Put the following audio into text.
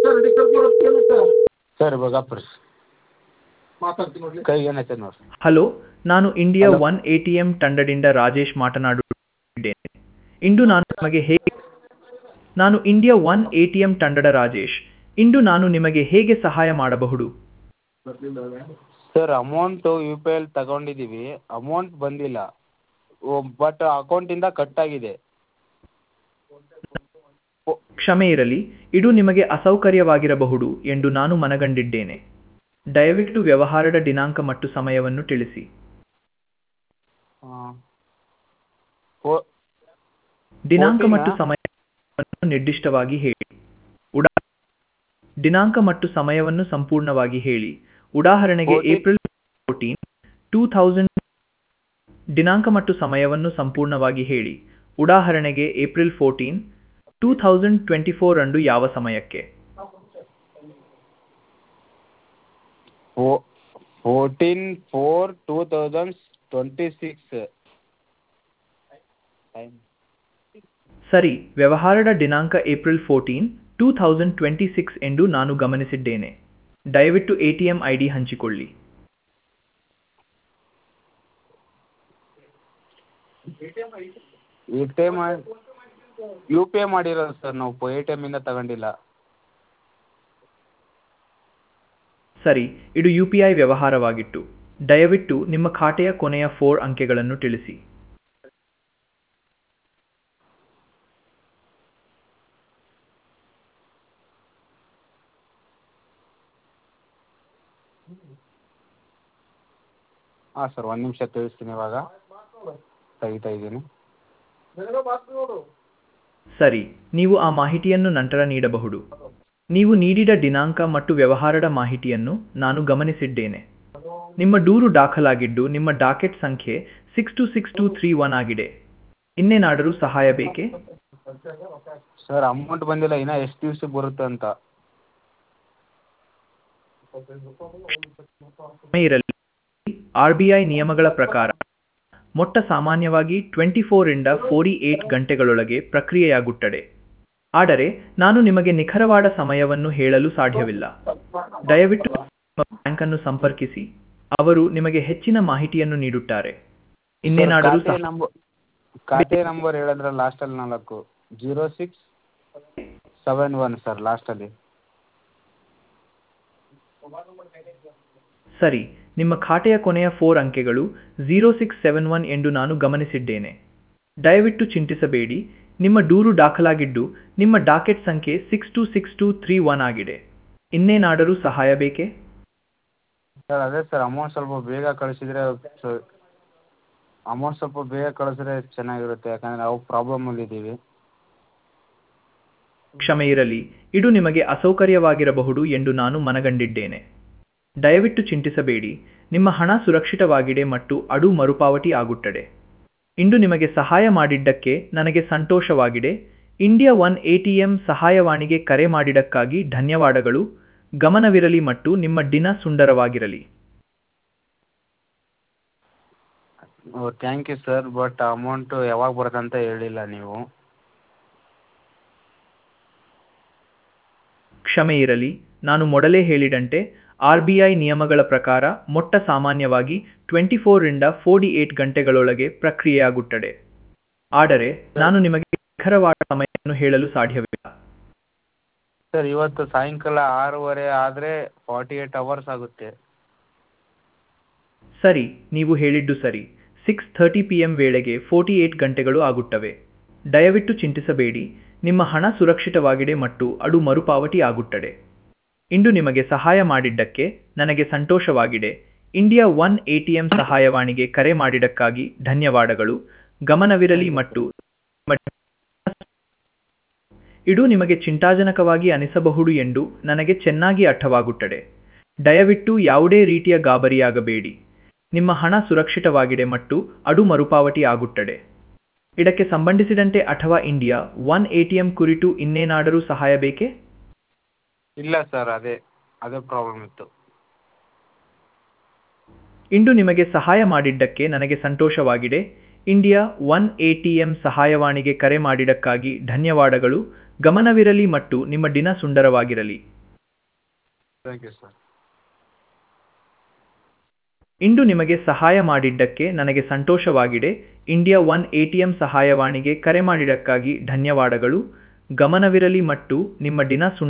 Sir ಬಗಾಪುರ್ ಕೈ ಏನೈತೆ ನೋಡ್ರಿ ಹಲೋ ನಾನು India One A T M ತಂಡದಿಂದ ರಾಜೇಶ್ ಮಾತನಾಡುತ್ತಿದ್ದೇನೆ ಇಂದು ನಾನು ನಿಮಗೆ ಹೇಗೆ ನಾನು India One A T M ತಂಡದ ರಾಜೇಶ್ ಇಂದು ನಾನು ನಿಮಗೆ ಹೇಗೆ ಸಹಾಯ ಮಾಡಬಹುದು ಸರ್ ಅಮೌಂಟು ಯು ಪಿ ಐಲಿ ತಗೊಂಡಿದ್ದೀವಿ ಅಮೌಂಟ್ ಬಂದಿಲ್ಲ ಬಟ್ ಅಕೌಂಟಿಂದ ಕಟ್ ಆಗಿದೆ ಕ್ಷಮೆ ಇರಲಿ ಇದು ನಿಮಗೆ ಅಸೌಕರ್ಯವಾಗಿರಬಹುದು ಎಂದು ನಾನು ಮನಗಂಡಿದ್ದೇನೆ ದಯವಿಟ್ಟು ವ್ಯವಹಾರದ ದಿನಾಂಕ ಮತ್ತು ಸಮಯವನ್ನು ತಿಳಿಸಿ ಹಾಂ ಓ ದಿನಾಂಕ ಓಕೆನಾ? ಮತ್ತು ಸಮಯವನ್ನು ನಿರ್ದಿಷ್ಟವಾಗಿ ಹೇಳಿ ಉಡಾ ದಿನಾಂಕ ಮತ್ತು ಸಮಯವನ್ನು ಸಂಪೂರ್ಣವಾಗಿ ಹೇಳಿ ಉದಾಹರಣೆಗೆ Fourteen- April fourteen two thousand ದಿನಾಂಕ ಮತ್ತು ಸಮಯವನ್ನು ಸಂಪೂರ್ಣವಾಗಿ ಹೇಳಿ ಉದಾಹರಣೆಗೆ April fourteen two thousand twenty four ಅಂದು ಯಾವ ಸಮಯಕ್ಕೆ ಫೋ fourteen four two thousand twenty six time ಸರಿ ವ್ಯವಹಾರದ ದಿನಾಂಕ April fourteen two thousand twenty six ಎಂದು ನಾನು ಗಮನಿಸಿದ್ದೇನೆ ದಯವಿಟ್ಟು A T M I D ಹಂಚಿಕೊಳ್ಳಿ A T M U P I ಮಾಡಿರೋದು ಸರ್ ನಾವು ಎ ಟಿ ಎಮ್ಮಿಂದ ತಗೊಂಡಿಲ್ಲ ಸರಿ ಇದು ಯು ಪಿ ಐ ವ್ಯವಹಾರವಾಗಿತ್ತು ದಯವಿಟ್ಟು ನಿಮ್ಮ ಖಾತೆಯ ಕೊನೆಯ ಫೋರ್ ಅಂಕೆಗಳನ್ನು ತಿಳಿಸಿ ಹಾಂ ಸರ್ ಒಂದು ನಿಮಿಷ ತಿಳಿಸ್ತೀನಿ ಇವಾಗ ತೆಗಿತಾ ಇದ್ದೀನಿ ಸರಿ ನೀವು ಆ ಮಾಹಿತಿಯನ್ನು ನಂತರ ನೀಡಬಹುದು ನೀವು ನೀಡಿದ ದಿನಾಂಕ ಮತ್ತು ವ್ಯವಹಾರದ ಮಾಹಿತಿಯನ್ನು ನಾನು ಗಮನಿಸಿದ್ದೇನೆ ನಿಮ್ಮ ದೂರು ದಾಖಲಾಗಿದ್ದು ನಿಮ್ಮ ಡಾಕೆಟ್ ಸಂಖ್ಯೆ six two six two three one ಆಗಿದೆ ಇನ್ನೇನಾದರೂ ಸಹಾಯ ಬೇಕೇ ಸರ್ ಅಮೌಂಟ್ ಬಂದಿಲ್ಲ ಇನ್ನೂ ಎಷ್ಟು ದಿವ್ಸಕ್ಕೆ ಬರುತ್ತೆ ಅಂತ ಇರಲಿ ಆರ್ ಬಿ ಐ ನಿಯಮಗಳ ಪ್ರಕಾರ ಮೊಟ್ಟ ಸಾಮಾನ್ಯವಾಗಿ ಟ್ವೆಂಟಿ ಫೋರಿಂದ ಫೋರ್ಟಿ ಏಟ್ ಗಂಟೆಗಳೊಳಗೆ ಪ್ರಕ್ರಿಯೆಯಾಗುತ್ತದೆ ಆದರೆ ನಾನು ನಿಮಗೆ ನಿಖರವಾದ ಸಮಯವನ್ನು ಹೇಳಲು ಸಾಧ್ಯವಿಲ್ಲ ದಯವಿಟ್ಟು ನಿಮ್ಮ ಬ್ಯಾಂಕನ್ನು ಸಂಪರ್ಕಿಸಿ ಅವರು ನಿಮಗೆ ಹೆಚ್ಚಿನ ಮಾಹಿತಿಯನ್ನು ನೀಡುತ್ತಾರೆ ಇನ್ನೇನಾದರೂ ಖಾತೆ ಸಹ ನಂಬರ್ ಖಾತೆ ನಂಬರ್ ಹೇಳಿದ್ರೆ ಲಾಸ್ಟಲ್ಲಿ ನಾಲ್ಕು zero six seven one sir ಲಾಸ್ಟಲ್ಲಿ ಸರಿ ನಿಮ್ಮ ಖಾತೆಯ ಕೊನೆಯ ಫೋರ್ ಅಂಕೆಗಳು ಝೀರೋ ಸಿಕ್ಸ್ ಸೆವೆನ್ ಒನ್ ಎಂದು ನಾನು ಗಮನಿಸಿದ್ದೇನೆ ದಯವಿಟ್ಟು ಚಿಂತಿಸಬೇಡಿ ನಿಮ್ಮ ದೂರು ದಾಖಲಾಗಿದ್ದು ನಿಮ್ಮ ಡಾಕೆಟ್ ಸಂಖ್ಯೆ six two six two three one ಆಗಿದೆ ಇನ್ನೇನಾದರೂ ಸಹಾಯ ಬೇಕೇ ಸರ್ ಅದೇ ಸರ್ ಅಮೌಂಟ್ ಸ್ವಲ್ಪ ಬೇಗ ಕಳಿಸಿದ್ರೆ ಅಮೌಂಟ್ ಸ್ವಲ್ಪ ಬೇಗ ಕಳಿಸಿದ್ರೆ ಚೆನ್ನಾಗಿರುತ್ತೆ ಯಾಕಂದರೆ ನಾವು ಪ್ರಾಬ್ಲಮಲ್ಲಿದ್ದೀವಿ ಕ್ಷಮೆ ಇರಲಿ ಇದು ನಿಮಗೆ ಅಸೌಕರ್ಯವಾಗಿರಬಹುದು ಎಂದು ನಾನು ಮನಗಂಡಿದ್ದೇನೆ ದಯವಿಟ್ಟು ಚಿಂತಿಸಬೇಡಿ ನಿಮ್ಮ ಹಣ ಸುರಕ್ಷಿತವಾಗಿದೆ ಮತ್ತು ಅದು ಮರುಪಾವತಿ ಆಗುತ್ತದೆ ಇಂದು ನಿಮಗೆ ಸಹಾಯ ಮಾಡಿದ್ದಕ್ಕೆ ನನಗೆ ಸಂತೋಷವಾಗಿದೆ India One A T M ಸಹಾಯವಾಣಿಗೆ ಕರೆ ಮಾಡಿದ್ದಕ್ಕಾಗಿ ಧನ್ಯವಾದಗಳು ಗಮನವಿರಲಿ ಮತ್ತು ನಿಮ್ಮ ದಿನ ಸುಂದರವಾಗಿರಲಿ oh thank you sir but amount ಯಾವಾಗ ಬರುತ್ತೆ ಅಂತ ಹೇಳಿಲ್ಲ ನೀವು ಕ್ಷಮೆ ಇರಲಿ ನಾನು ಮೊದಲೇ ಹೇಳಿದಂತೆ ಆರ್ ಬಿ ಐ ನಿಯಮಗಳ ಪ್ರಕಾರ ಮೊಟ್ಟ ಸಾಮಾನ್ಯವಾಗಿ ಟ್ವೆಂಟಿ ಫೋರಿಂದ ಫೋರ್ಟಿ ಏಟ್ ಗಂಟೆಗಳೊಳಗೆ ಪ್ರಕ್ರಿಯೆಯಾಗುತ್ತದೆ ಆದರೆ ನಾನು ನಿಮಗೆ ನಿಖರವಾದ ಸಮಯವನ್ನು ಹೇಳಲು ಸಾಧ್ಯವಿಲ್ಲ ಸರ್ ಇವತ್ತು ಸಾಯಂಕಾಲ ಆರೂವರೆ ಆದರೆ ಫಾರ್ಟಿ ಏಟ್ ಅವರ್ಸ್ ಆಗುತ್ತೆ ಸರಿ ನೀವು ಹೇಳಿದ್ದು ಸರಿ ಸಿಕ್ಸ್ ಥರ್ಟಿ ಪಿ ಎಂ ವೇಳೆಗೆ ಫೋರ್ಟಿ ಏಟ್ ಗಂಟೆಗಳು ಆಗುತ್ತವೆ ದಯವಿಟ್ಟು ಚಿಂತಿಸಬೇಡಿ ನಿಮ್ಮ ಹಣ ಸುರಕ್ಷಿತವಾಗಿದೆ ಮತ್ತು ಅದು ಮರುಪಾವತಿ ಆಗುತ್ತದೆ ಇಂದು ನಿಮಗೆ ಸಹಾಯ ಮಾಡಿದ್ದಕ್ಕೆ ನನಗೆ ಸಂತೋಷವಾಗಿದೆ India One A T M ಸಹಾಯವಾಣಿಗೆ ಕರೆ ಮಾಡಿದ್ದಕ್ಕಾಗಿ ಧನ್ಯವಾದಗಳು ಗಮನವಿರಲಿ ಮತ್ತು ಇದು ನಿಮಗೆ ಚಿಂತಾಜನಕವಾಗಿ ಅನಿಸಬಹುದು ಎಂದು ನನಗೆ ಚೆನ್ನಾಗಿ ಅರ್ಥವಾಗುತ್ತದೆ ದಯವಿಟ್ಟು ಯಾವುದೇ ರೀತಿಯ ಗಾಬರಿಯಾಗಬೇಡಿ ನಿಮ್ಮ ಹಣ ಸುರಕ್ಷಿತವಾಗಿದೆ ಮತ್ತು ಅದು ಮರುಪಾವತಿ ಆಗುತ್ತದೆ ಇದಕ್ಕೆ ಸಂಬಂಧಿಸಿದಂತೆ ಅಥವಾ India One A T M ಕುರಿತು ಇನ್ನೇನಾದರೂ ಸಹಾಯ ಬೇಕೇ ಇಲ್ಲ ಸರ್ ಅದೇ ಅದೇ ಪ್ರಾಬ್ಲಮ್ ಇತ್ತು ಇಂದು ನಿಮಗೆ ಸಹಾಯ ಮಾಡಿದ್ದಕ್ಕೆ ನನಗೆ ಸಂತೋಷವಾಗಿದೆ India One A T M ಸಹಾಯವಾಣಿಗೆ ಕರೆ ಮಾಡಿದ್ದಕ್ಕಾಗಿ ಧನ್ಯವಾದಗಳು ಗಮನವಿರಲಿ ಮತ್ತು ನಿಮ್ಮ ದಿನ ಸುಂದರವಾಗಿರಲಿ ಥ್ಯಾಂಕ್ ಯು ಸರ್ ಇಂದು ನಿಮಗೆ ಸಹಾಯ ಮಾಡಿದ್ದಕ್ಕೆ ನನಗೆ ಸಂತೋಷವಾಗಿದೆ ಇಂಡಿಯಾ ಒನ್ ಎಟಿಎಂ ಸಹಾಯವಾಣಿಗೆ ಕರೆ ಮಾಡಿದ್ದಕ್ಕಾಗಿ ಧನ್ಯವಾದಗಳು ಗಮನವಿರಲಿ ಮತ್ತು ನಿಮ್ಮ ದಿನ ಸುಂದರ